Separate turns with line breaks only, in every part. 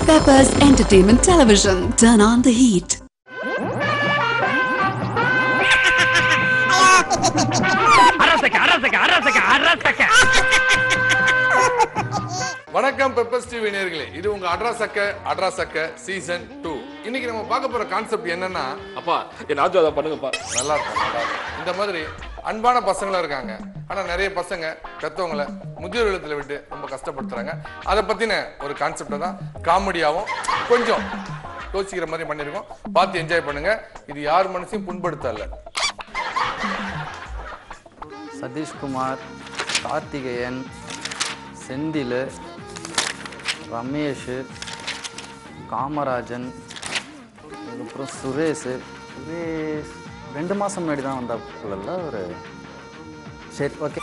Peppers Entertainment Television. Turn on the heat.
அரசக்க அரசக்க அரசக்க அரசக்க
வணக்கம் peppers TV நேர்களே இது உங்க அட்ராசக்க அட்ராசக்க சீசன் டூ இன்னைக்கு நம்ம பார்க்க போற கான்செப்ட் என்னன்னா
அப்பா என் ஆஜாதா பண்ணுங்கப்பா
நல்லா இருக்கும் நல்லா இருக்கும் இந்த மாதிரி அன்பான பசங்களா இருக்காங்க ஆனா நிறைய பசங்க பெத்தவங்கள முதியோர் இல்லத்துல விட்டு ரொம்ப கஷ்டப்படுத்துறாங்க அதை பத்தின ஒரு கான்செப்டை தான் காமெடியாவும் கொஞ்சம் யோசிக்கிற மாதிரி பண்ணியிருக்கோம் பார்த்து என்ஜாய் பண்ணுங்க இது யார் மனசையும் புண்படுத்தல
சதீஷ்குமார் கார்த்திகேயன் செந்தில் ரமேஷ் காமராஜன் அதுக்கப்புறம் சுரேஷ் சுரேஷ் ரெண்டு மாதம் முன்னாடி தான் வந்தாப்புல ஒரு சரி ஓகே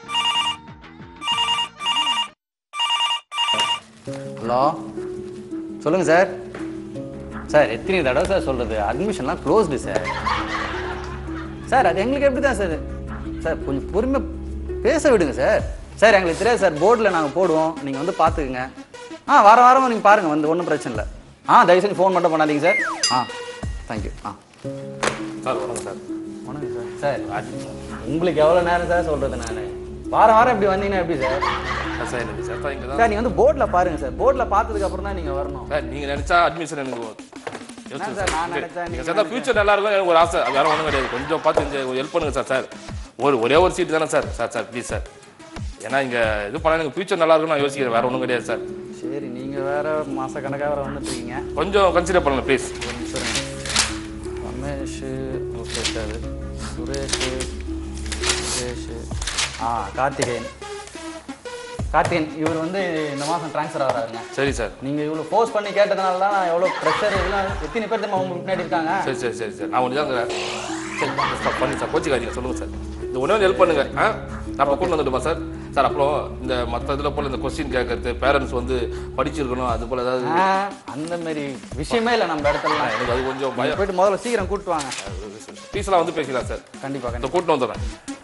ஹலோ சொல்லுங்கள் சார் சார் எத்தனை தடவை சார் சொல்கிறது அட்மிஷன்லாம் க்ளோஸ்டு சார் சார் அது எங்களுக்கு எப்படி தான் சார் சார் கொஞ்சம் பொறுமை பேச விடுங்க சார் சார் எங்களுக்கு தெரியாது சார் போர்டில் நாங்கள் போடுவோம் நீங்கள் வந்து பார்த்துக்குங்க ஆ வாரம் வாரம் நீங்கள் பாருங்கள் வந்து ஒன்றும் பிரச்சனை இல்லை ஆ தயவு செஞ்சு ஃபோன் மட்டும் பண்ணாதீங்க சார் ஆ தேங்க்யூ ஆ
சார் வணக்கம் சார்
வணக்கம் சார் சார் அது உங்களுக்கு எவ்வளோ நேரம் சார் சொல்கிறது நான் வாரம் வாரம் இப்படி வந்தீங்கன்னா எப்படி சார்
சார், சார் எனக்கு சார் இங்கே தான்
சார் நீங்கள் வந்து போர்டில் பாருங்கள் சார் போர்டில் பார்த்ததுக்கு அப்புறம் தான் நீங்கள் வரணும்
சார் நீங்கள் நினச்சா அட்மிஷன் எனக்கு
என்ன சார் நான் நினைச்சா
நீங்கள்
நீங்கள்
சேர்ந்தா ஃபியூச்சர் நல்லா இருக்கும் எனக்கு ஒரு ஆசை அது வேற ஒன்றும் கிடையாது கொஞ்சம் பார்த்து கொஞ்சம் ஹெல்ப் பண்ணுங்க சார் சார் ஒரு ஒரே ஒரு சீட் தானே sir sir sir please sir ஏன்னா இங்கே இது பண்ணால் எனக்கு ஃபியூச்சர் நல்லா இருக்கும் நான் யோசிக்கிறேன் வேற ஒன்றும் கிடையாது சார்
சரி நீங்கள் வேறு மாத கணக்காக வேறு வந்துட்டு இருக்கீங்க
கொஞ்சம் கன்சிடர் பண்ணுங்க ப்ளீஸ்
சொல்லுங்க ரமேஷ் ஓகே சார் சுரேஷ் சுரேஷ் ஆ கார்த்திகேயன் கார்த்திகேயன் இவர் வந்து இந்த மாதம் ட்ரான்ஸ்ஃபர் ஆகிறாருங்க
சரி சார்
நீங்கள் இவ்வளோ ஃபோர்ஸ் பண்ணி கேட்டதுனால தான் நான் எவ்வளோ ப்ரெஷர் இதெல்லாம் எத்தனை பேர் தெரியுமா உங்களுக்கு முன்னாடி இருக்காங்க
சரி சரி சரி சார் நான் ஒன்று தான் சரி சார் பண்ணி சார் கோச்சிக்காதீங்க சொல்லுங்கள் சார் இந்த ஒன்றே ஹெல்ப் பண்ணுங்க ஆ நான் இப்போ கொண்டு வந்துட்டுமா சார் சார் அப்புறம் இந்த மற்ற இதில் போல் இந்த கொஸ்டின் கேட்கறது பேரண்ட்ஸ் வந்து படிச்சிருக்கணும் அது போல் ஏதாவது
ஆ, அந்த மாதிரி விஷயமே இல்லை நம்ம இடத்துலலாம்
எனக்கு அது கொஞ்சம்
நீங்க
பயம்
போயிட்டு முதல்ல சீக்கிரம் கூப்பிட்டு வாங்க
ஃபீஸ்லாம் வந்து பேசிக்கலாம் சார்
கண்டிப்பாக
இந்த
கண்டிப்பாக
கூட்டிட்டு வந்துடுறேன்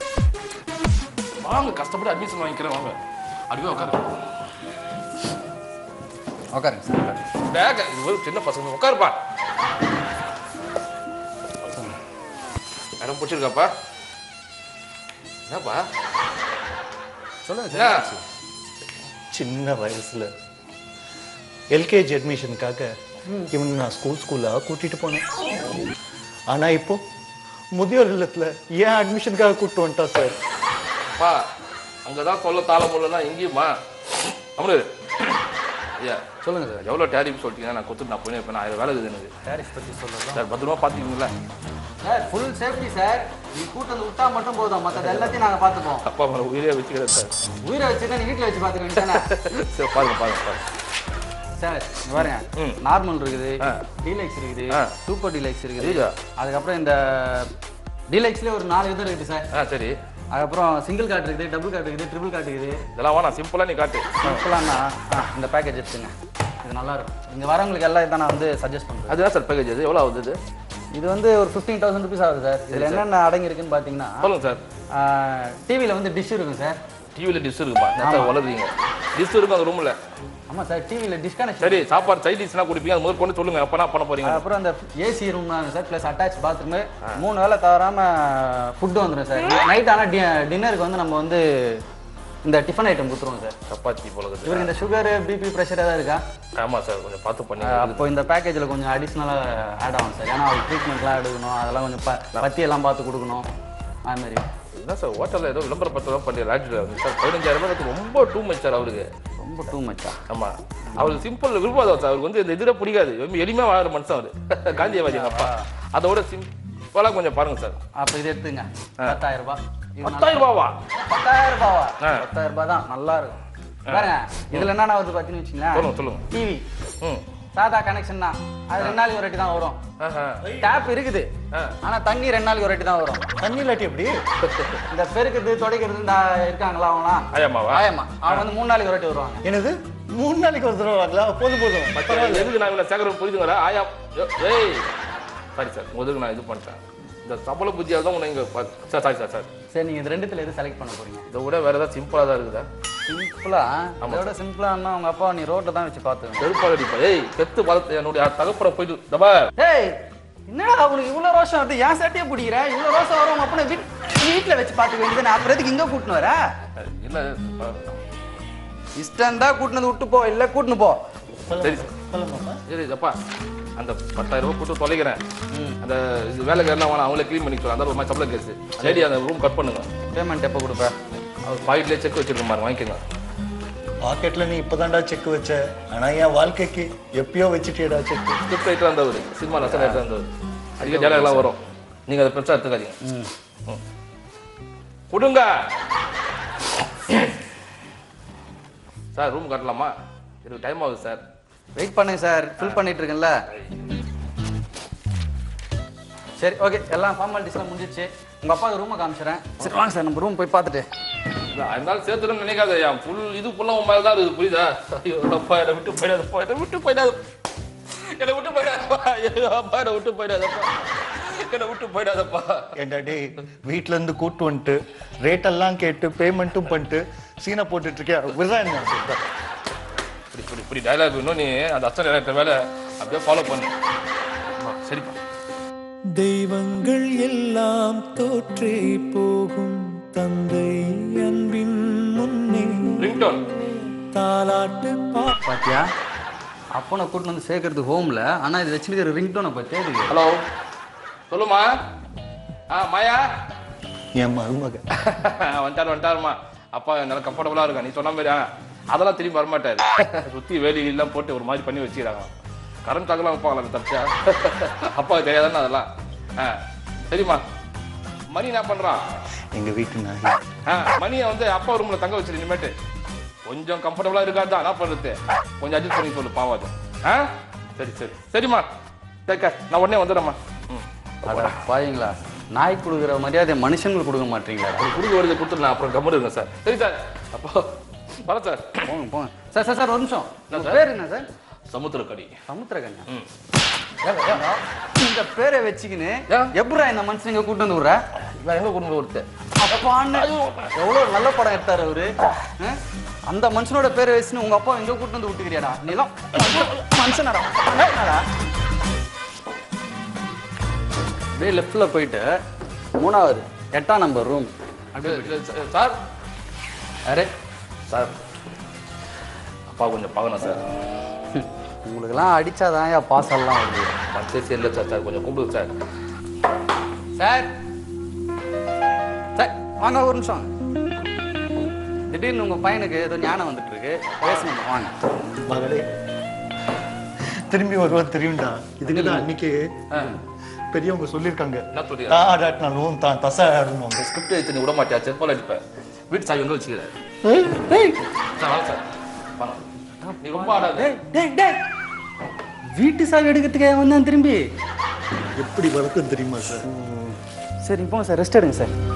வாங்க கஷ்டப்பட்டு அட்மிஷன் வாங்கிக்கிறேன் வாங்க அப்படியே உட்காரு
உட்காருங்க சார் உட்காருங்க.
பேக் இது ஒரு சின்ன பசங்க உட்காருப்பா இடம் பிடிச்சிருக்காப்பா என்னப்பா
சொல்லுங்க
என்ன
சார்
சின்ன வயசுல எல்கேஜி அட்மிஷனுக்காக இவனுக்கு நான் ஸ்கூல் ஸ்கூலாக கூட்டிட்டு போனேன் ஆனா இப்போ முதியோர் இல்லத்துல ஏன் அட்மிஷனுக்காக கூப்பிட்டு வந்துட்டா சார்
அப்பா அங்கதான் தொல்லை தாள முடியலன்னா எங்கேயுமா அம்மனு ஐயா
சொல்லுங்க சார்
எவ்வளோ டேரிஃப் சொல்லிட்டீங்கன்னா நான் கொடுத்துட்டு நான் போய் இருப்பேன் ஆயிரம் வேலை இருக்குது எனக்கு
டேரிஃப் பற்றி சொல்லலாம்
சார் பத்திரமா பார்த்துக்கிங்களா
சார் ஃபுல் சேஃப்டி சார் நீ கூட்டம் வந்து விட்டா மட்டும் போதும் மற்றது எல்லாத்தையும் நாங்கள் பார்த்துப்போம்
அப்பா மேலே உயிரே வச்சுக்கிறேன் சார்
உயிரை வச்சுருந்தா நீ வீட்டில் வச்சு பார்த்துக்க தானே
சரி பாருங்க பாருங்க பாருங்க
சார் இங்க பாருங்க
ம்.
நார்மல் இருக்குது
ஆ.
டீலக்ஸ் இருக்குது
ஆ.
சூப்பர் டீலக்ஸ் இருக்குது
ஐயா.
அதுக்கப்புறம் இந்த டீலக்ஸ்லேயே ஒரு நாலு விதம் இருக்குது சார்
ஆ சரி
அதுக்கப்புறம் சிங்கிள் கார்டு இருக்குது டபுள் கார்டு இருக்குது ட்ரிபிள் கார்டு இருக்குது
இதெல்லாம் வேணாம் சிம்பிளாக நீ காட்டு
சிம்பிளானா இந்த பேக்கேஜ் எடுத்துங்க இது நல்லா இருக்கும் இங்கே வரவங்களுக்கு எல்லாம் இதான் நான் வந்து சஜஸ்ட் பண்ணுறேன்
அதுதான் சார் பேக்கேஜ் அது எவ்வளோ ஆகுது இது
இது வந்து ஒரு ஃபிஃப்டீன் தௌசண்ட் ருபீஸ் ஆகுது சார் இதில் என்னென்ன அடங்கி இருக்குன்னு பார்த்தீங்கன்னா
சொல்லுங்க சார்
டிவியில் வந்து டிஷ் இருக்கும் சார்
டிவியில் டிஷ் இருக்குப்பா என்ன சார் வளருறீங்க டிஷ் இருக்கும் அந்த ரூமில்
ஆமாம் சார் டிவியில் டிஸ்கனெக்ஷன்
சரி சாப்பாடு சைட் டிஷ்லாம் குடிப்பீங்க அது முதல் கொண்டு சொல்லுங்க அப்போ என்ன பண்ண போறீங்க
அப்புறம் அந்த AC room sir plus attach bathroom மூணு வேளை தவறாம ஃபுட்டு வந்துடும் சார் நைட் ஆனால் டின்னருக்கு வந்து நம்ம வந்து இந்த டிஃபன் ஐட்டம் கொடுத்துருவோம் சார்
சப்பாத்தி போல இருக்குது
இவருக்கு இந்த சுகர் பிபி ப்ரெஷர் ஏதாவது இருக்கா
ஆமாம் சார் கொஞ்சம் பார்த்து பண்ணி
அப்போ இந்த பேக்கேஜில் கொஞ்சம் அடிஷ்னலாக ஆட் ஆகும் சார் ஏன்னா அவர் ட்ரீட்மெண்ட்லாம் எடுக்கணும் அதெல்லாம் கொஞ்சம் ப பத்தி எல்லாம் பார்த்து கொடுக்கணும் அது மாதிரி
என்ன சார் ஹோட்டலில் ஏதோ விளம்பர பத்திரம் பண்ணி லாட்ஜில் வந்து சார் பதினஞ்சாயிரம் ரூபாய் ரொம்ப டூ மச் சார் அவருக்கு
ரொம்ப டூ மச்சா
ஆமாம் அவருக்கு சிம்பிள் விரும்பாதான் சார் அவருக்கு வந்து இந்த இதில் பிடிக்காது ரொம்ப எளிமையாக வாழ்கிற மனுஷன் அவர் காந்தியவாதி எங்கள் அப்பா அதோட சிம்பிளாக கொஞ்சம் பாருங்க சார்
அப்போ இது எடுத்துங்க பத்தாயிரம் ரூபாய் இது நல்லா-
பத்தாயிரம் ரூபாவா
பத்தாயிரம் ரூபாவா
ஆ.
பத்தாயிரம் ரூபாய் தான் நல்லா இருக்கும் பாருங்க இதுல என்னென்ன வருது பார்த்தீங்கன்னு வச்சுங்களேன்
சொல்லுங்க சொல்லுங்க
டிவி
ம்
சாதா கனெக்ஷன் தான் அது ரெண்டு நாளைக்கு ஒரு வாட்டி தான் வரும்
ஆஹா
டேப் இருக்குது
ஆ.
ஆனா தண்ணி ரெண்டு நாளைக்கு ஒரு வாட்டி தான் வரும்
தண்ணி இல்லாட்டி எப்படி
இந்த பெருக்குறது துடைக்கிறது இந்த இருக்காங்களா அவங்களாம்
ஆயாமாவா
ஆயம்மா அவங்க வந்து மூணு நாளைக்கு ஒரு வாட்டி வருவாங்க
என்னது மூணு நாளைக்கு ஒரு தடவை வாங்களா போதும் போதும்
பரவாயில்ல எதுக்கு நான் இவ்வளோ சேகரம் புரியுதுங்களா ஆயா ஏய் சாரி சார் முதலுக்கு நான் இது பண்ணிட்டேன் இந்த சபல புத்தியால் தான் உன்னை இங்கே சார் சாரி சார் சார்
சரி நீங்க இது ரெண்டுத்துல எது செலக்ட் பண்ண போறீங்க
இதை விட வேறு ஏதாவது சிம்பிளாக தான் இருக்குதா
சிம்பிளா அதோட சிம்பிளா அண்ணா உங்க அப்பா நீ ரோட்ல தான் வச்சு பார்த்து
செருப்பால் அடிப்பா ஏய் பெத்து வளர்த்து என்னுடைய தகப்பட போயிட்டு தபா
ஏய் என்னடா உனக்கு இவ்வளவு ரோஷம் வருது ஏன் சட்டையை பிடிக்கிற இவ்வளவு ரோஷம் வரும் உங்க அப்பனை வீட் வீட்டுல வச்சு பார்த்துக்க வேண்டியது நான் அப்புறம் எதுக்கு இங்க கூட்டின்னு வர
இல்ல
இஷ்டம் தான் கூட்டினது விட்டு போ இல்ல கூட்டின்னு போ
சரி சரி அப்பா அந்த பத்தாயிரம் ரூபாய் போட்டு தொலைக்கிறேன் அந்த இது வேலைக்கு என்ன வேணாம் அவங்களே க்ளீன் பண்ணி சொல்லுவாங்க அந்த ஒரு மாதிரி சம்பளம் கேஸ் லேடி அந்த ரூம் கட் பண்ணுங்க
பேமெண்ட் எப்போ கொடுப்ப
அவர் பாக்கெட்லேயே செக் வச்சிருக்க பாருங்க வாங்கிக்கோங்க
பாக்கெட்ல நீ இப்பதான்டா செக் வச்ச ஆனா என் வாழ்க்கைக்கு எப்பயோ வச்சுட்டேடா செக்
ஸ்கிரிப்ட் ரைட்டர் இருந்தவர் சினிமா லெசன் ரைட்டர் இருந்தவர் அதிக டேலாக்லாம் வரும் நீங்க அதை பெருசா எடுத்துக்காதீங்க ம். கொடுங்க சார் ரூம் கட்டலாமா எனக்கு டைம் ஆகுது சார்
வெயிட் பண்ணுங்க சார் ஃபில் பண்ணிட்டு இருக்கேன்ல சரி ஓகே எல்லாம் ஃபார்மாலிட்டிஸ்லாம் முடிஞ்சிச்சு உங்க அப்பாவுக்கு ரூமை காமிச்சிடுறேன் சரி வாங்க சார் நம்ம ரூம் போய் பார்த்துட்டு
இல்ல, இருந்தாலும் சேர்த்துன்னு நினைக்காத என் ஃபுல் இது ஃபுல்லாக உன் மேலே தான் இருக்குது புரியுதா ஐயோ அப்பா என்னை விட்டு போயிடாதப்பா என்னை விட்டு போயிடாது என்னை விட்டு போயிடாதப்பா ஐயோ அப்பா என்னை விட்டு போயிடாதப்பா என்னை விட்டு போயிடாதப்பா
ஏன்டா டேய் வீட்ல இருந்து கூட்டு வந்துட்டு ரேட் எல்லாம் கேட்டு பேமெண்ட்டும் பண்ணிட்டு சீனை போட்டுட்டு இருக்கியா விடுறா என்ன
இப்படி இப்படி இப்படி டைலாக் இன்னும் நீ அந்த அஸ்டன் டைலாக்டர் வேலை அப்படியே ஃபாலோ பண்ணு ஆமா, சரிப்பா
தெய்வங்கள் எல்லாம் தோற்றே போகும் தந்தை அன்பின் முன்னே
ரிங்டோன்
தாலாட்டு பா
பாத்தியா அப்பனை கூட்டின்னு வந்து சேர்க்கறது ஹோம்ல ஆனா இது வச்சுருக்கிற ரிங்டோனை போய் தேடுங்க
ஹலோ சொல்லுமா ஆ மாயா
என் மருமக
வந்துட்டார் வந்துட்டாருமா அப்பா நல்லா கம்ஃபர்டபுளாக இருக்கா நீ சொன்ன மாதிரி ஆ, அதெல்லாம் திரும்பி வரமாட்டாரு சுற்றி வேலி எல்லாம் போட்டு ஒரு மாதிரி பண்ணி வச்சுக்கிறாங்க கரண்ட் தாக்கலாம் வைப்பாங்களா தப்பிச்சா அப்பாவுக்கு தெரியாதானே அதெல்லாம் ஆ சரிம்மா மணி என்ன பண்ணுறான்
எங்க வீட்டு நாய்
ஆ மணியை வந்து அப்பா ரூமில் தங்க வச்சிரு இனிமேட்டு கொஞ்சம் கம்ஃபர்டபுளாக இருக்காது என்ன பண்ணுறது கொஞ்சம் அட்ஜஸ்ட் பண்ணி சொல்லு பாவம் அது ஆ சரி சரி சரிம்மா கேட்க நான் உடனே வந்துடுறேம்மா ம்
அட பாவீங்களா நாய் கொடுக்குற மரியாதை மனுஷங்களுக்கு கொடுக்க மாட்டீங்களா
அது கொடுக்க வருது கொடுத்துடலாம் அப்புறம் கம்முன்னு இருங்க சார் சரி சார் அப்போ வரேன் சார்
போங்க போங்க சார் சார் சார் ஒரு நிமிஷம்
என்ன
உங்க
சார்?
பேர் என்ன சார்
சமுத்திரக்கடி
சமுத்திரகன்யா
ம்
இந்த பேரை வச்சுக்கின்னு
ஏன்?
எப்படா இந்த மனுஷன் இங்க கூட்டு வந்து விடுற
இவன் எங்க குடும்ப ஒருத்தர்
அப்பான்னு எவ்வளவு நல்ல படம் எடுத்தாரு அவரு ஆ? அந்த மனுஷனோட பேரை வச்சுன்னு உங்க அப்பா எங்க கூட்டு வந்து விட்டுக்கிறியாடா நீலாம் மனுஷனாடா என்னடா? அப்படியே லெஃப்ட்ல போயிட்டு மூணாவது எட்டாம் நம்பர் ரூம்
சார்
அரே
சார் அப்பா கொஞ்சம் பார்க்கணும் சார்
உங்களுக்கெல்லாம் அடிச்சாதான் ஏன் பாஸ் எல்லாம் வருது
மனசே சரியில்லை சார் சார் கொஞ்சம் கூப்பிடுங்க சார்
சார் சார் வாங்க ஒரு நிமிஷம் திடீர்னு உங்க பையனுக்கு ஏதோ ஞானம் வந்துட்டு இருக்கு பேசணும் வாங்க
மகளே திரும்பி வருவான் தெரியும்டா இதுக்கு தான் அன்னைக்கு பெரியவங்க சொல்லியிருக்காங்க
என்ன சொல்றீங்க
தான் ஆடாட்டினாலும் தான் தசை ஆடணும்
ஸ்கிரிப்ட் எடுத்து நீ விட மாட்டியா செருப்பால் அடிப்பேன் வீட்டு சாவி எங்க வச்சுக்கிறேன் சார் வாங்க சார் வாங்க நீ ரொம்ப ஆடாத
டேய் டேய் டேய் வீட்டு சாவி எடுக்கிறதுக்கே வந்தேன் திரும்பி
எப்படி வளர்க்கும் தெரியுமா சார்
சரி போங்க சார் ரெஸ்ட் எடுங்க சார்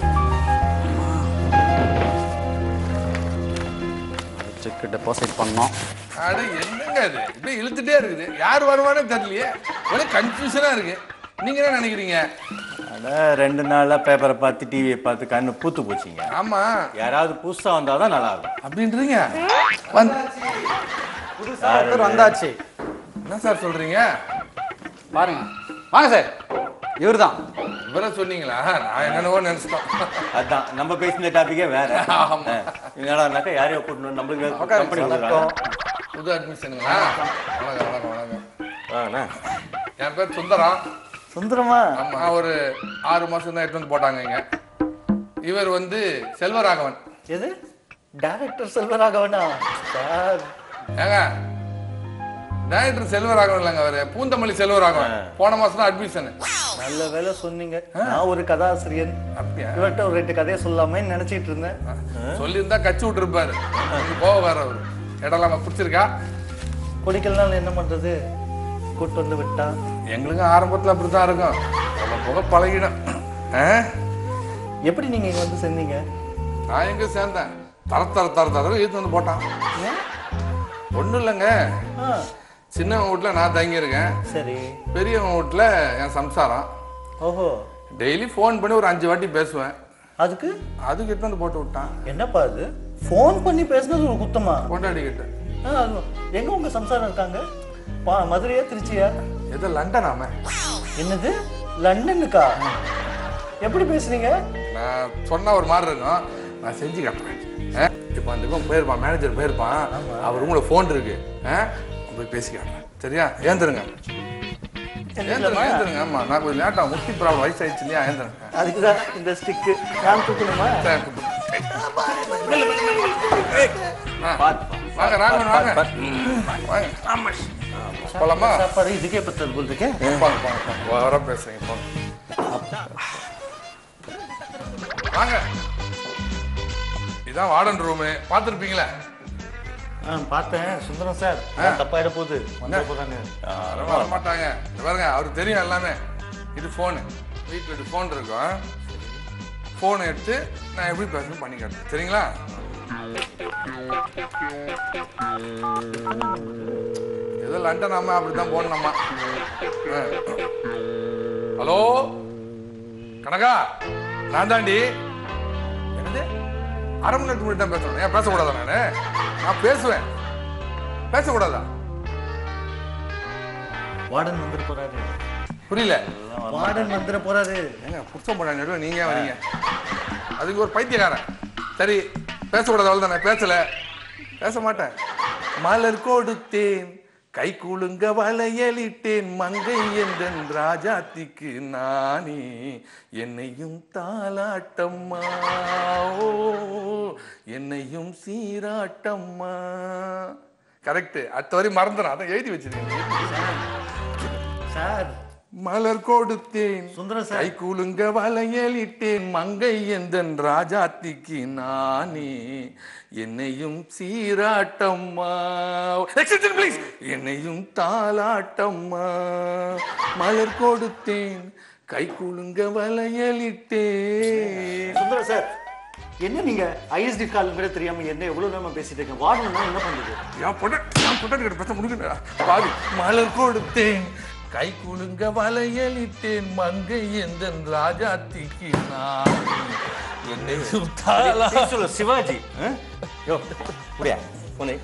செக் டெபாசிட் பண்ணோம்
அட என்னங்க அது இப்படியே இழுத்துட்டே இருக்குது யார் வருவானே தெரியலையே ஒரே கன்ஃபியூஷனா இருக்கு நீங்க என்ன நினைக்கிறீங்க
அட ரெண்டு நாளா பேப்பரை பார்த்து டிவியை பார்த்து கண்ணு பூத்து போச்சுங்க
ஆமா
யாராவது புதுசா வந்தாதான் நல்லா இருக்கும்
அப்படின்றீங்க வந்து
புதுசா ஒருத்தர் வந்தாச்சு
என்ன சார் சொல்றீங்க
பாருங்க வாங்க சார் இவர்தான்
இவரை சொன்னீங்களா நான் என்னென்னவோ நினைச்சிட்டோம்
அதான் நம்ம பேசின டாபிக்கே வேற
ஆமா.
என்னடானாக்கா யாரையோ கூட்டணும் நம்மளுக்கு
உட்காருங்க,
கம்பெனி
வணக்கம்.
புது அட்மிஷனுங்களா வணக்கம் வணக்கம் வணக்கம்
கொடுக்குறாங்க
என் பேர் சுந்தரம்
சுந்தரமா
ஆமா ஒரு ஆறு மாசம் தான் எடுத்து வந்து போட்டாங்க இங்க இவர் வந்து செல்வராகவன்
எது டைரக்டர் செல்வராகவனா சார்
ஏங்க டைரக்டர் செல்வராகவன் இல்லைங்க அவரு பூந்தமல்லி செல்வராகவன் போன மாசம் தான் அட்மிஷன்
நல்ல வேலை சொன்னீங்க நான் ஒரு கதாசிரியன்
அப்படியா
இவர்கிட்ட ஒரு ரெண்டு கதையை சொல்லாமே நினைச்சிட்டு இருந்தேன்
சொல்லியிருந்தா கச்சி விட்டுருப்பாரு இங்க போக வேற அவரு இடம்லாம் பிடிச்சிருக்கா
குடிக்கலனால என்ன பண்றது கூட்டு வந்து விட்டா
எங்களுக்கும் ஆரம்பத்துல அப்படித்தான் இருக்கும் போக போக பழகிடும் ஆ?
எப்படி நீங்க இங்க வந்து சேர்ந்தீங்க
நான் எங்க சேர்ந்தேன் தர தர தர தர இழுத்து வந்து போட்டான் ஒண்ணும் இல்லைங்க
ஆ,
சின்னவன் வீட்டுல நான் தங்கியிருக்கேன்
சரி
பெரியவன் வீட்டுல என் சம்சாரம்
ஓஹோ
டெய்லி ஃபோன் பண்ணி ஒரு அஞ்சு வாட்டி பேசுவேன்
அதுக்கு
அதுக்கு எடுத்து வந்து போட்டு விட்டான்
என்னப்பா அது ஃபோன் பண்ணி பேசுனது ஒரு குத்தமா
கொண்டாடி கிட்ட
ஆ, அது எங்க உங்க சம்சாரம் இருக்காங்க பா மதுரையா திருச்சியா
ஏதோ லண்டன் ஆம
என்னது லண்டனுக்கா எப்படி பேசுறீங்க
நான் சொன்னா ஒரு மாதிரி இருக்கும் நான் செஞ்சு காட்டுறேன் ஆ? இப்போ அந்த இவன் போயிருப்பான் மேனேஜர் போயிருப்பான் அவர் ரூம்ல ஃபோன் இருக்கு ஆ? போய் பேசி காட்டுறேன் சரியா ஏந்துருங்க ஏந்துருங்க ஏந்துருங்க ஆமா நான் கொஞ்சம் லேட்டா முட்டி ப்ராப்ளம் வயசு ஆயிடுச்சு இல்லையா ஏந்துருங்க
அதுக்குதான் இந்த ஸ்டிக்கு நான் தூக்கணுமா
சரி, கூப்பிடு. ஆ, வாங்க ராகவன் வாங்க வாங்க ஆமா போலாமா
சாப்பாடு இதுக்கே பத்தது போல் இருக்கேன்
போங்க போங்க போங்க வர பேசுறீங்க போங்க வாங்க இதான் வார்டன் ரூமு பார்த்துருப்பீங்களே
ஆ பார்த்தேன் சுந்தரம் சார் நான் தப்பாயிட போகுது வந்த போதாங்க
யாரும் வர மாட்டாங்க இங்க பாருங்க அவருக்கு தெரியும் எல்லாமே இது ஃபோனு வீட்டில் இது ஃபோன் இருக்கும் ஃபோனை எடுத்து நான் எப்படி பேசணும் பண்ணி காட்டுறேன் சரிங்களா ஏதோ லண்டன் அம்மா அப்படித்தான் போடணும்மா ஹலோ கனகா நான் தாண்டி என்னது அரை மணி நேரத்துக்கு முன்னாடி தான் பேசணும் ஏன் பேசக்கூடாதா நான் நான் பேசுவேன் பேசக்கூடாதா
வார்டன் வந்துட போறாரு
புரியல
வார்டன் வந்துட போறாரு
ஏங்க புருஷன் பண்ண நடுவில் நீங்க ஏன் வரீங்க அதுக்கு ஒரு பைத்தியக்காரன் சரி பேசக்கூடாது அவ்வளோ நான் பேசல பேச மாட்டேன் மலர் கொடுத்தேன் கை குலுங்க வளையலிட்டேன் மங்கை என்றன் ராஜாத்திக்கு நானே என்னையும் தாலாட்டம்மா ஓ என்னையும் சீராட்டம்மா கரெக்ட் அடுத்த வரை மறந்துடும் அதான் எழுதி வச்சிருக்கேன்
சார்
மலர் கொடுத்தேன்
சுந்தரம் சார்.
கை குலுங்க வளையலிட்டேன் மங்கை எந்தன் ராஜாத்திக்கு நானே என்னையும் சீராட்டம்மா Excuse me, please. என்னையும் தாலாட்டம்மா மலர் கொடுத்தேன் கை குலுங்க வளையலிட்டேன்
சுந்தரம் சார் என்ன நீங்க ஐஎஸ்டி கால் கூட தெரியாம என்ன எவ்வளவு நேரமா பேசிட்டு இருக்கேன் வார்டன் என்ன பண்ணுது
என் பொண்ணு என் பொண்ணு பேச முடிக்கல பாவி மலர் கொடுத்தேன் கை குலுங்க வளையலிட்டேன் மங்கை எந்தன் ராஜாத்திக்கு நான் என்னை சுத்தாலா
சொல்லு சிவாஜி ஆ? யோ முடியா போனே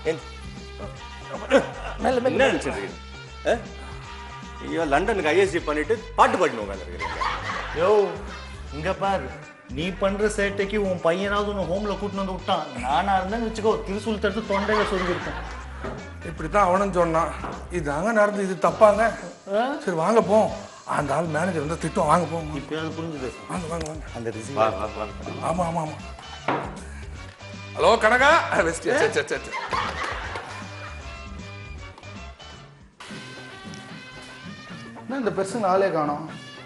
என்ன நினைச்சிட்டு இருக்கீங்க? ஆ? ஐயோ லண்டனுக்கு ஐஎஸ்சி பண்ணிட்டு பாட்டு பாடினு உட்காந்துருக்கீங்க
யோ இங்க பாரு நீ பண்ற சேட்டைக்கு உன் பையனாவது உன்னை ஹோம்ல கூட்டிட்டு வந்து விட்டான் நானா இருந்தேன்னு வச்சுக்கோ திருசூல் தடுத்து தொண்டையில சொல்லியிருப்பேன்
இப்படித்தான் அவனும் சொன்னான் இதாங்க நடந்து இது தப்பாங்க சரி வாங்க போ அந்த ஆள் மேனேஜர் வந்து திட்டம் வாங்க போங்க
இப்பயாவது புரிஞ்சுது
வாங்க வாங்க வாங்க
அந்த ரிசீவ்
வா வா வா
ஆமா ஆமா ஆமா ஹலோ கனகா வெஸ்ட் சரி சரி சரி சரி.
என்ன இந்த பெருசுங்க ஆளே காணோம்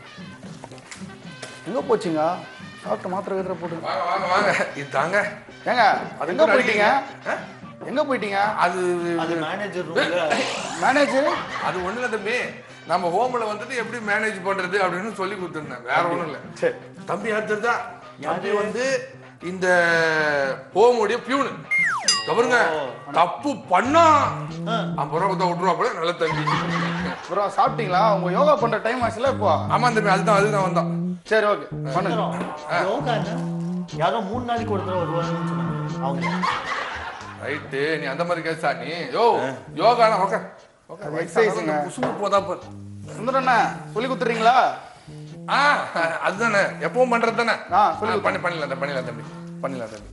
எங்க போச்சுங்க சாப்பிட்டு மாத்திரை கத்திர போட்டு
வாங்க வாங்க வாங்க இதாங்க
ஏங்க
அது
எங்க
கூட
போயிட்டீங்க
ஆ?
எங்க போயிட்டீங்க
அது
அது மேனேஜர் ரூம்ல
மேனேஜர்
அது ஒண்ணு இல்ல தம்பி நம்ம ஹோம்ல வந்துட்டு எப்படி மேனேஜ் பண்றது அப்படின்னு சொல்லி கொடுத்துருந்தேன் வேற ஒண்ணும் இல்ல
சரி
தம்பி யார் தெரிஞ்சா தம்பி வந்து இந்த ஹோமுடைய பியூனு கவருங்க தப்பு பண்ணா ஐம்பது ரூபா கொடுத்தா விட்டுருவாப்புல நல்ல தம்பி
அப்புறம் சாப்பிட்டீங்களா உங்க யோகா பண்ற டைம் ஆச்சுல இப்போ
ஆமா தம்பி அதுதான் அதுதான் வந்தான்
சரி ஓகே பண்ணுங்க
யோகா என்ன? யாரோ மூணு நாளைக்கு ஒரு தடவை வருவாங்கன்னு சொன்னாங்க அவங்க
ரைட்டு நீ அந்த மாதிரி கேசா நீ யோ யோகானா ஓகே
அது exercise-ங்க.
குசும்பு போதா பாரு
சுந்தரண்ணா சொல்லி கொடுத்துறீங்களா
ஆ அதுதானே எப்பவும் பண்றது தானே
ஆ, சொல்லி
பண்ணி பண்ணிடலாம் தம்பி, பண்ணிடலாம் தம்பி பண்ணிடலாம் தம்பி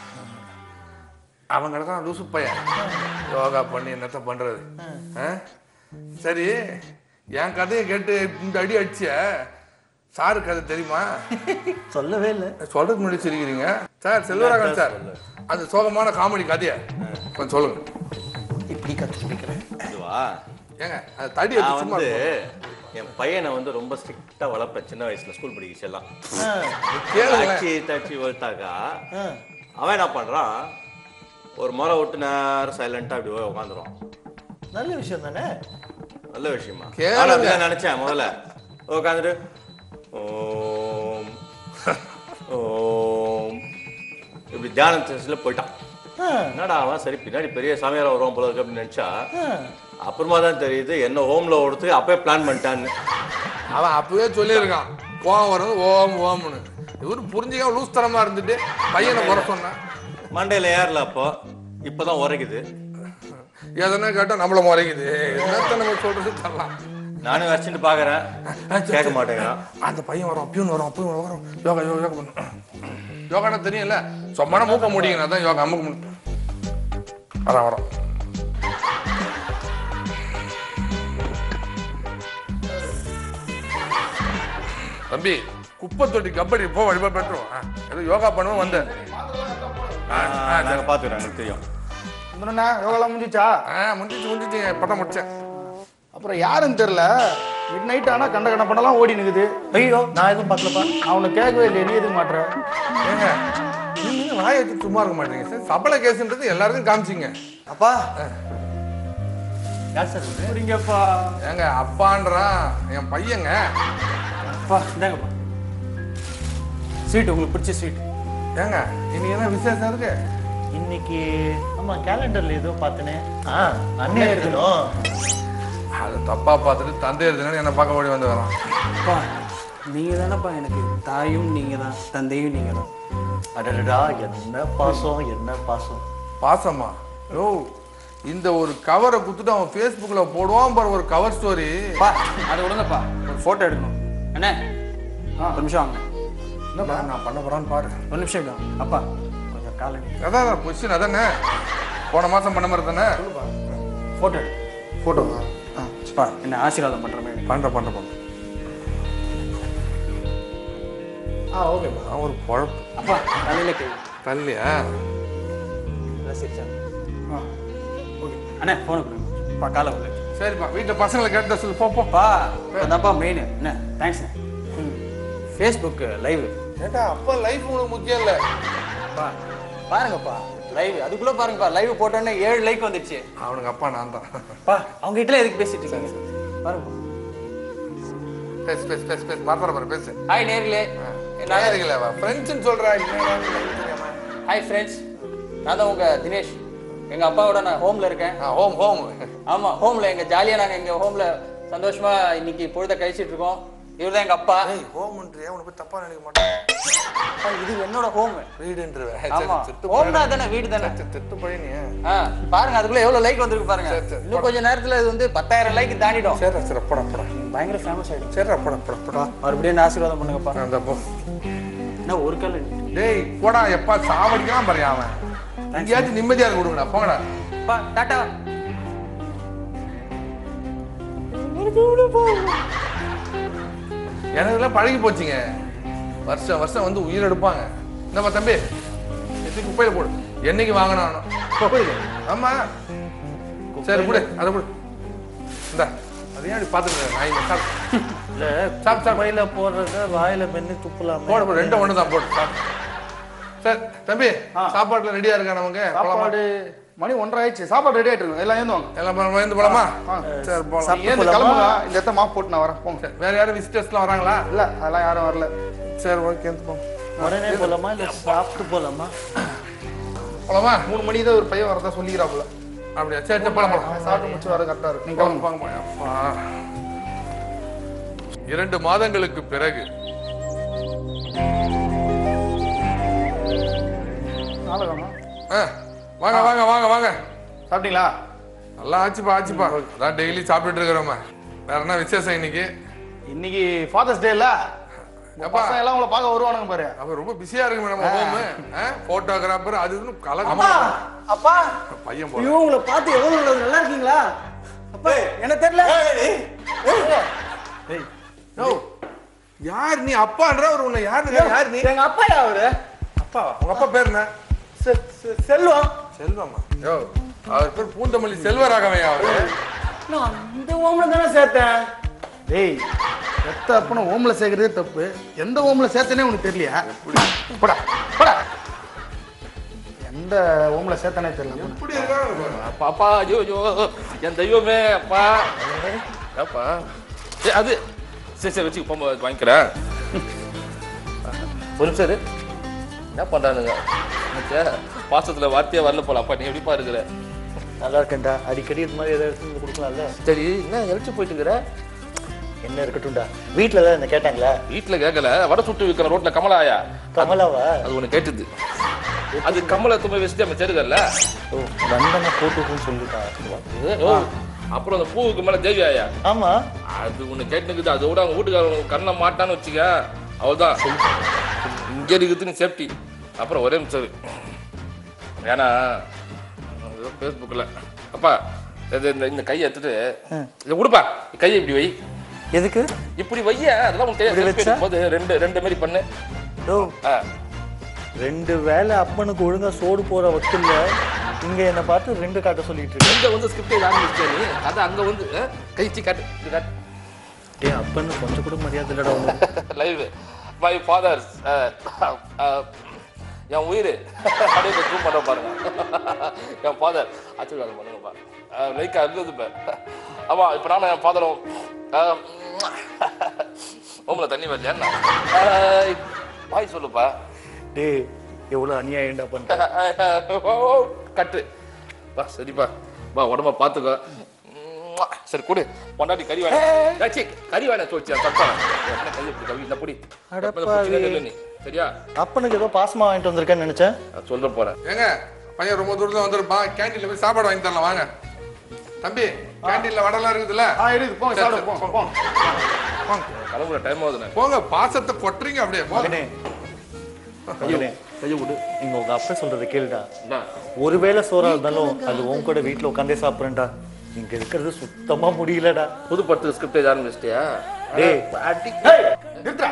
அவங்க தான் லூசு பையன் யோகா பண்ணி என்னத்த பண்றது ஆ? சரி என் கதையை கேட்டு இந்த அடி அடிச்ச சாரு கதை தெரியுமா
சொல்லவே இல்லை
சொல்றதுக்கு முன்னாடி சிரிக்கிறீங்க சார் செல்வராகவன் சார் அந்த சோகமான காமெடி கதையை கொஞ்சம் சொல்லுங்க
இப்படி கத்து பிடிக்கிறேன்
இதுவா
ஏங்க அந்த தடி
நான்
எடுத்து சும்மா
வந்து
இருக்கும்.
என் பையனை வந்து ரொம்ப ஸ்ட்ரிக்டா வளர்ப்பேன் சின்ன வயசுல ஸ்கூல் படிக்க எல்லாம்
கேளுங்களேன்
தாச்சி தாச்சி வளர்த்தாக்கா அவன் என்ன பண்றான் ஒரு முறை விட்டு நேரம் சைலண்டா அப்படி போய் உட்காந்துருவான்
நல்ல விஷயம் தானே
நல்ல விஷயமா
கேளுங்க.
நானும் அப்படிதான் நினைச்சேன் முதல்ல உட்காந்துட்டு ஓம் ஓம் இப்படி தியான செஸ்ல போயிட்டான் என்னடா அவன் சரி பின்னாடி பெரிய சாமியார் வருவான் போல இருக்கு அப்படின்னு நினைச்சா அப்புறமா தான் தெரியுது என்ன ஹோம்ல ஓடுத்து அப்பவே பிளான் பண்ணிட்டான்னு
அவன் அப்பவே சொல்லியிருக்கான் கோவம் வரும் ஓம் ஓம்னு இவரு புரிஞ்சுக்காம லூஸ் தரமா இருந்துட்டு பையனை குறை சொன்னான்
மண்டையில ஏறல அப்போ இப்பதான் உரைக்குது
எதனா கேட்டா நம்மள முறைக்குது என்னத்த நம்ம சொல்றது தரலாம்
நானும் வச்சுட்டு பாக்குறேன் கேட்க மாட்டேங்கிறான்
அந்த பையன் வரும் பியூன் வரும் பியூன் வரும் யோகா யோகா யோகா பண்ணு யோகானா தெரியும்ல சும்மான மூக்க முடியுங்க அதான் யோகா அம்முக்கு முடி வரோம் வரோம் தம்பி குப்பை தொட்டி கபடி போ வழிபா பெற்றோம் ஏதோ யோகா பண்ணுவோம் வந்தேன் ஆ, ஆ, சரி.
நாங்க பாத்துக்கிறோம் எனக்கு தெரியும்
சுந்தரண்ணா யோகாலாம் முடிஞ்சிச்சா
ஆ முடிஞ்சிச்சு முடிஞ்சிச்சு பட்டம் முடிச்சேன்
அப்புறம் யாருன்னு தெரியல மிட் நைட் ஆனா கண்ட கண்ட படம்லாம் ஓடி நிக்குது
ஐயோ நான் எதுவும் பார்க்கலப்பா
நான் உன்னை கேட்கவே இல்லையே நீ எதுக்கு மாட்டுற
ஏங்க நீங்க வாயை வச்சு சும்மா இருக்க மாட்டீங்க சார் சபல கேஸ்ன்றது எல்லாருக்கும் காமிச்சிங்க
அப்பா யார் சார் இது?
புரிங்கப்பா
ஏங்க அப்பான்றான் என் பையங்க
அப்பா இந்தாங்கப்பா ஸ்வீட் உங்களுக்கு பிடிச்ச ஸ்வீட்
ஏங்க இன்னைக்கு என்ன விசேஷம் இருக்கு
இன்னைக்கு ஆமா கேலண்டர்ல ஏதோ பார்த்தனே ஆ அண்ணே இருக்கணும்
அது தப்பா பார்த்துட்டு தந்தை இருக்குன்னு என்ன பார்க்க ஓடி வந்து வரான்
அப்பா நீங்கள் தானேப்பா எனக்கு தாயும் நீங்கள் தான் தந்தையும் நீங்கள் தான்
அடடா என்ன பாசம் என்ன பாசம்
பாசமா ஓ இந்த ஒரு கவரை குத்துட்டு அவன் ஃபேஸ்புக்ல போடுவான் பாரு ஒரு கவர் ஸ்டோரி
பா அதை விடுங்கப்பா ஒரு ஃபோட்டோ எடுக்கணும் அண்ணே ஒரு நிமிஷம் வாங்க
என்னப்பா நான் பண்ண போறான்னு பாரு
ஒரு நிமிஷம் இருக்காங்க அப்பா கொஞ்சம் காலனி
அதான் கொஸ்டின் அதானே போன மாசம் பண்ண மாதிரி தானே
ஃபோட்டோ எடு
போட்டோ
பா என்ன ஆசீர்வாதம் பண்ணுற மாதிரி
பண்ற பண்ற பண்ற
ஆ ஓகேப்பா
அவன் ஒரு குழப்பு
அப்பா தலையில் கை
தள்ளியா
ரசிச்சா ஆ ஓகே அண்ணே ஃபோனை கொடுங்க பா காலை விடு
சரிப்பா வீட்டுல பசங்களை கேட்டு சொல்லு போ போ
பா அதான்ப்பா மெயின் என்ன தேங்க்ஸ்ண்ணே ம் ஃபேஸ்புக்கு லைவ்
ஏண்டா அப்ப லைஃப் உனக்கு முக்கியம் இல்ல
பா பாருங்கப்பா லைவ் அதுக்குள்ள பாருங்கப்பா லைவ் போட்டோன்னே ஏழு லைக் வந்துடுச்சு
அவனுக்கு அப்பா நான் தான்
பா அவங்க கிட்ட எதுக்கு பேசிட்டு இருக்கீங்க பாருங்க
பேசு பேசு பேசு பேசு மாத்திர பாரு பேசு
ஹாய் நேர்களே
நல்லா இருக்குல்ல ஃப்ரெண்ட்ஸ்னு சொல்றா
ஹாய் ஃப்ரெண்ட்ஸ் நான் தான் உங்க தினேஷ் எங்க அப்பாவோட நான் ஹோம்ல இருக்கேன்
ஹோம் ஹோம்
ஆமா ஹோம்ல எங்க ஜாலியா நாங்க எங்க ஹோம்ல சந்தோஷமா இன்னைக்கு பொழுத கழிச்சிட்டு இருக்கோம் இவர் தான் எங்க அப்பா
ஏய் ஹோம்ன்றியா உனக்கு போய் தப்பா நினைக்க மாட்டேன்
அப்பா, இது என்னோட ஹோம்
வீடுன்றவ
ஆமா ஹோம் தான் தானே வீடு தானே
திட்டு பழனி
ஆ பாருங்க அதுக்குள்ள எவ்வளவு லைக் வந்திருக்கு பாருங்க
சரி, சரி.
இன்னும் கொஞ்ச நேரத்துல இது வந்து பத்தாயிரம் லைக் தாண்டிடும்
சரி சரி போடா போடா
பயங்கர ஃபேமஸ் ஆயிடும்
சரி போடா போடா போடா
மறுபடியும் என்ன ஆசீர்வாதம் பண்ணுங்கப்பா
அந்த போ
என்ன ஒரு கல்
டேய் போடா எப்பா சாவடிக்கலாம் பாரு அவன் எங்கேயாச்சும் நிம்மதியா இருக்க விடுங்கடா போங்கடா
பா டாட்டா
எனக்கு எல்லாம் பழகி போச்சுங்க வருஷம் வருஷம் வந்து உயிர் எடுப்பாங்க இந்தம்மா தம்பி எத்தி குப்பையில போடு என்னைக்கு வாங்கினாலும் ஆமா சரி கொடு அதை கொடு இந்த அதையும் அப்படி பார்த்துட்டு நான் சாப்பிட்டு
இல்ல
சாப்பிட்டு சாப்பிட்டு
குப்பையில போடுறத வாயில மென்னு துப்பலாம்
போடு போடு ரெண்டும் ஒன்று தான் போடு சாப்பிடு சரி தம்பி சாப்பாட்டுல ரெடியா இருக்கா நமக்கு போலாமா
சாப்பாடு மணி ஒன்றரை ஆயிடுச்சு சாப்பாடு ரெடி ஆயிட்டு இருக்கு எல்லாம் ஏந்துவாங்க
எல்லாம் ப- பயந்து போலாமா
ஆ.
சரி போலாம்
நீங்க ஏந்து கிளம்புங்க இந்த இடத்த மாப் போட்டு நான் வரேன் போங்க
சரி, வேற யாரும் விசிட்டர்ஸ்லாம் வராங்களா
இல்ல அதெல்லாம் யாரும் வரல
சரி ஓகே வந்து போங்க
உடனே போலாமா இல்ல சாப்பிட்டு போலாமா
போலாமா
மூணு மணிக்கு தான் ஒரு பையன் வரதா சொல்லிக்கிறாப்புல
அப்படியா சரி சரி போலாம் போலாம்
சாப்பிட்டு முடிச்சு வர கரெக்டா இருக்கும் நீங்க
போங்க,
கிளம்புங்க
போங்க, போங்க. அப்பா. இரண்டு மாதங்களுக்கு பிறகு
நாடகமா
ஆ, வாங்க வாங்க வாங்க வாங்க
சாப்பிட்டீங்களா
நல்லா ஆச்சுப்பா ஆச்சுப்பா அதான் டெய்லி சாப்பிட்டுட்டு இருக்கிறோமே வேற என்ன விசேஷம் இன்னைக்கு
இன்னைக்கு ஃபாதர்ஸ் டே இல்ல உங்க
எப்பா?
பசங்க எல்லாம் உங்களை பார்க்க வருவானுங்க பாரு
அப்ப ரொம்ப பிஸியா இருக்கு நம்ம ஹோமு போட்டோகிராஃபர் அது இதுன்னு கலகமா
அப்பா
பையன் போல
ஐயோ உங்களை பார்த்து எவ்வளவு நல்லது. நல்லா இருக்கீங்களா அப்பா என்ன தெரியல
யோ, யார் நீ அப்பான்ற ஒரு உன்னை யாரு யார் நீ
எங்க அப்பா அவரு
அப்பா உங்க அப்பா பேர் என்ன
செ- செ- செல்வம்
செல்வமா யோ அவர் பேர் பூந்தமல்லி செல்வராகவையா அவரு
நான் இந்த ஓம்ல தானே சேர்த்தேன்
டேய் எத்த அப்பனை ஓம்ல சேர்க்கறதே தப்பு எந்த ஓம்ல சேர்த்தனே உனக்கு தெரியலையா போடா போடா எந்த ஓம்ல சேர்த்தனே தெரியல
எப்படி இருக்காங்க பாரு.
அப்பா அப்பா ஐயோ ஐயோ என் தெய்வமே அப்பா அப்பா ஏ அது சரி சரி வச்சு போகும்போது வாங்கிக்கிறேன் ஒரு நிமிஷம் இரு. என்ன பண்றானுங்க எனக்கு பாசத்துல வார்த்தையே வரல போல அப்பா நீ எப்படிப்பா இருக்கிற
நல்லா இருக்கேன்டா அடிக்கடி இது மாதிரி ஏதாவது எடுத்து வந்து கொடுக்கலாம்ல
சரி என்ன இழைச்சு போயிட்டு இருக்கிற
என்ன இருக்கட்டும்டா வீட்டுல தான் என்ன கேட்டாங்களா
வீட்டுல கேட்கல வடை சுட்டு விற்கிற ரோட்ல கமலாயா
கமலாவா
அது ஒண்ணு கேட்டுது அது கம்மலை தும்பை வச்சுட்டு நம்ம செருகல்ல
ஓ வந்தனை போட்டுக்குன்னு சொல்லிட்டா
ஓ அப்புறம் அந்த பூவுக்கு மேல தேவி ஆயா
ஆமா
அது ஒண்ணு கேட்டுக்குது அதோட அவங்க வீட்டுக்காரங்க கண்ணை மாட்டான்னு வச்சுக்க அவள்தான் இங்க இருக்குது நீ சேஃப்டி அப்புறம் ஒரே நிமிஷம் இரு. ஏன்னா ஃபேஸ்புக்கில் அப்பா இது இந்த இந்த கையை எடுத்துட்டு இதை கொடுப்பா கையை இப்படி வை
எதுக்கு
இப்படி வைய அதெல்லாம் உனக்கு
இப்படி
தெரியாது
வச்சா?
போது ரெண்டு ரெண்டு மாதிரி பண்ணு
ஓ
ஆ
ரெண்டு வேலை அப்பனுக்கு ஒழுங்கா சோடு போற வக்கில்ல இங்க என்ன பார்த்து ரெண்டு காட்ட சொல்லிட்டு இருக்கு
இங்க வந்து ஸ்கிரிப்ட் ஆரம்பிச்சிட்டே நீ அது அங்க வந்து ஆ, கை சி காட்டு இது காட்டு
டேய் அப்பன்னு கொஞ்சம் கூட மரியாதை இல்லடா உனக்கு
லைவ் மை ஃபாதர் என் உயிர் அப்படியே ஜூம் பண்ண பாருங்க என் ஃபாதர் ஆச்சரியம் பண்ணுங்கப்பா லைக் இருந்தது இப்போ ஆமா இப்போ நானும் என் ஃபாதரும் ஓமல தண்ணி வரலையா என்ன? ஆஹ், வாய் சொல்லுப்பா
டேய் எவ்வளவு அநியாயம்டா பண்ற
கட்டு வா சரிப்பா வா உடம்ப பார்த்துக்கோ உம்மா. சரி கொடு பொண்டாட்டி கறி வேணாம் ஏச்சி, கறி வேணாம் சொல்லிச்சு தப்பா என்ன கையை இப்படி கவி இந்த பொடி
அட
எப்ப இந்த பிரச்சனையே இல்லை நீ சரியா
அப்பனுக்கு ஏதோ பாசமா வாங்கிட்டு வந்திருக்கேன்னு நினைச்சேன்
நான் சொல்ல போறேன்
ஏங்க பையன் ரொம்ப தூரத்துல வந்திருப்பான் கேண்டீன்ல போய் சாப்பாடு வாங்கி தரலாம் வாங்க தம்பி கேண்டீன்ல வடலாம் இருக்குதுல்ல
ஆ இருக்குது போங்க சாப்பிட போங்க போங்க
கிளம்புற டைம் ஆகுதுண்ணே
போங்க பாசத்தை கொட்டுறீங்க அப்படியே போங்க
மகனே மகனே
கையை விடு
இங்க உங்க அப்பா சொல்றதை கேளுடா
என்ன
ஒருவேளை சோறா இருந்தாலும் அது உன் கூட வீட்டுல உட்காந்தே சாப்பிடுறேன்டா இங்க இருக்கிறது சுத்தமா முடியலடா
புது படத்துக்கு ஸ்கிரிப்ட் ஆரம்பிச்சிட்டியா
டேய்
ஏய், நிறுத்துடா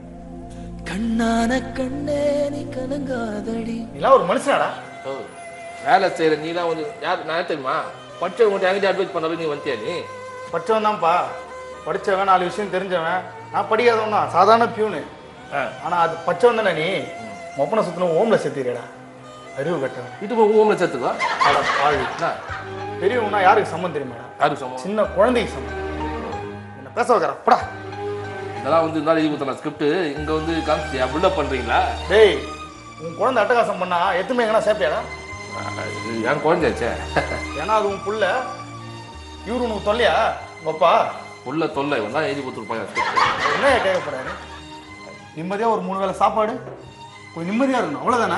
கண்ணான கண்ணே நீ கலங்காதடி
நீலாம் ஒரு மனுஷனாடா
ஓ, வேலை செய்யற நீ தான் வந்து யார் நான் தெரியுமா படிச்சவங்க என்கிட்ட அட்வைஸ் பண்ணாலும் நீ வந்தியா நீ
படிச்சவன் தான்ப்பா படிச்சவன் நாலு விஷயம் தெரிஞ்சவன் நான் படிக்காதவன் தான் சாதாரண பியூனு ஆனா அது படிச்சவன் தானே நீ மொப்பனை சுத்தணும் ஓம்ல செத்துறியடா அறிவு கட்டவன்
இது போய் ஊமில் சேர்த்துக்கோ
அட பாவி
என்ன
பெரியவனா யாருக்கு சம்மந்தம் தெரியுமாடா
யாருக்கு சமம்
சின்ன குழந்தைக்கு சம்மந்தம் என்ன பேச வைக்கிறா படா
இதெல்லாம் வந்து இருந்தாலும் எழுதி கொடுத்தன ஸ்கிரிப்ட் இங்க வந்து காமிச்சியா பில்டப் பண்றீங்களா
டேய் உன் குழந்தை அட்டகாசம் பண்ணா எத்துமே எங்கன்னா சேர்ப்பியாடா
இது என் குழந்தையாச்சே
ஏன்னா அது உன் புள்ள இவரு உனக்கு தொல்லையா உங்கப்பா
உள்ள தொல்லை இவன் தான் எழுதி கொடுத்துருப்பாங்க ஸ்கிரிப்ட்
என்ன கேட்க போறாரு நிம்மதியா ஒரு மூணு வேளை சாப்பாடு கொஞ்சம் நிம்மதியா இருக்கணும் அவ்வளவுதானா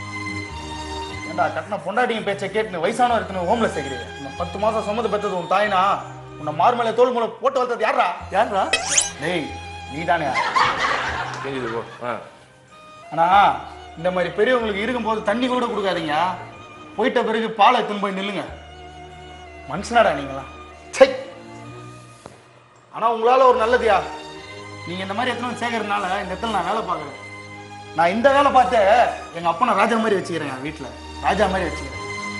ஏண்டா கட்டின பொண்டாட்டிங்க பேச்சை கேட்டு வயசானவர் இருக்கணும் ஹோம்ல சேர்க்கிறீங்க இந்த பத்து மாசம் சுமந்து பெற்றது உன் தாய்னா உன்னை மார்மலை தோல் மூலம் போட்டு வளர்த்தது யாரா
யாரா
டேய் நீதானே
தெரியுது போ ஆ
ஆனா இந்த மாதிரி பெரியவங்களுக்கு இருக்கும்போது தண்ணி கூட கொடுக்காதீங்க போயிட்ட பிறகு பாலை எடுத்துன்னு போய் நில்லுங்க மனுஷனாடா நீங்களாம் சை ஆனா உங்களால ஒரு நல்லதுயா நீங்க இந்த மாதிரி எத்தனை சேர்க்கறதுனால இந்த இடத்துல நான் வேலை பார்க்குறேன் நான் இந்த வேலை பார்த்து எங்க அப்பனை ராஜா மாதிரி வச்சுக்கிறேன் என் வீட்டில் ராஜா மாதிரி வச்சுக்கிறேன்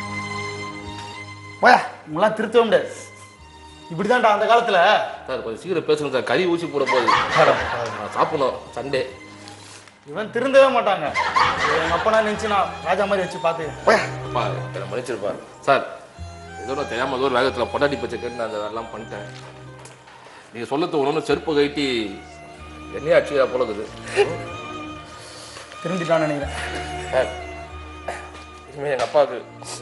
போயா உங்களாம் திருத்தவே முடியாது இப்படிதான்டா அந்த காலத்துல
சார் கொஞ்சம் சீக்கிரம் பேசுங்க சார் கறி ஊசி போட போகுது நான் சாப்பிடணும் சண்டே
இவன் திருந்தவே மாட்டாங்க எங்க அப்பனா நினைச்சு நான் ராஜா மாதிரி வச்சு பார்த்து போயா
அப்பா என்னை மன்னிச்சிருப்பார் சார் ஏதோ நான் தெரியாம ஏதோ ஒரு வேகத்தில் பொண்டாட்டி பச்சை கேட்டு நான் அதெல்லாம் பண்ணிட்டேன் நீங்கள் சொல்லத்து ஒன்று செருப்பு கட்டி என்னையே அடிச்சுக்கிறா போல இருக்குது
திருந்திட்டான்னு நினைக்கிறேன்
சார் இனிமேல் எங்கள் அப்பாவுக்கு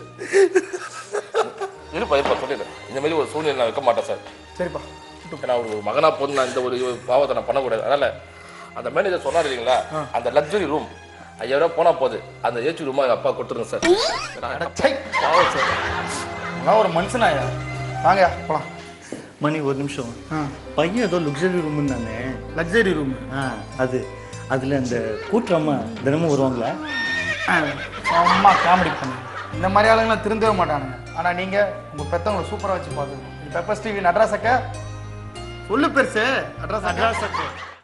இருப்பா இருப்பா சொல்லிடுறேன் இந்த மாதிரி ஒரு சூழ்நிலை நான் வைக்க மாட்டேன் சார்
சரிப்பா
ஏன்னா ஒரு மகனா பொண்ணு நான் இந்த ஒரு பாவத்தை நான் பண்ணக்கூடாது அதனால அந்த மேனேஜர் சொன்னார் இல்லைங்களா அந்த லக்ஸரி ரூம் ஐயாயிரம் ரூபாய் போனா போகுது அந்த ஏசி ரூமா எங்க அப்பா கொடுத்துருங்க சார் ஏன்னா,
சை
பாவம் சார்
நான் ஒரு மனுஷனாயா வாங்க போலாம்
மணி ஒரு நிமிஷம் பையன் ஏதோ லுக்ஸரி ரூம் தானே
லக்ஸரி ரூம்
ஆ அது அதுல அந்த கூட்டுறம்மா தினமும் வருவாங்களா
அம்மா காமெடி பண்ணு இந்த மாதிரி ஆளுங்களாம் திருந்தவே மாட்டானுங்க ஆனா நீங்க உங்க பெத்தவங்களை சூப்பரா வச்சு பார்த்துக்கணும் பெப்பர்ஸ் டிவி நடராசக்க சொல்லு பெருசு அட்ரஸ் அட்ரஸ்